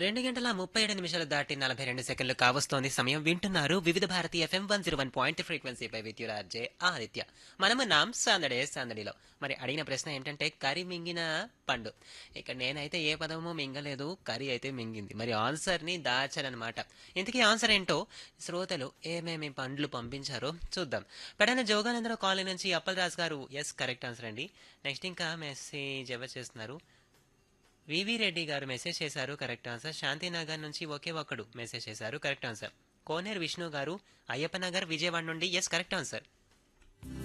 రెండు గంటల ముప్పై ఏడు నిమిషాలు దాటి నలభై రెండు సెకండ్లు కావస్తోంది సమయం వింటున్నారు Vividh Bharati FM one zero one point ఫ్రీక్వెన్సీపై విద్యురాజే ఆదిత్య మనము నాం సందడే సందడిలో మరి అడిగిన ప్రశ్న ఏంటంటే కరి మింగిన పండు ఇక నేనైతే ఏ పదము మింగలేదు కరి అయితే మింగింది మరి ఆన్సర్ ని దాచానమాట ఇంతకీ ఆన్సర్ ఏంటో శ్రోతలు ఏమేమి పండ్లు పంపించారో చూద్దాం పెడన జోగానందరావు కాలనీ నుంచి అప్పలరాజు గారు ఎస్ కరెక్ట్ ఆన్సర్ అండి నెక్స్ట్ ఇంకా మెసేజ్ ఎవరు చేస్తున్నారు వివి రెడ్డి గారు మెసేజ్ చేశారు కరెక్ట్ ఆన్సర్ శాంతినగర్ నుంచి ఒకే ఒక్కడు మెసేజ్ చేశారు కరెక్ట్ ఆన్సర్ కోనేరు విష్ణు గారు అయ్యప్ప నగర్ విజయవాడ నుండి ఎస్ కరెక్ట్ ఆన్సర్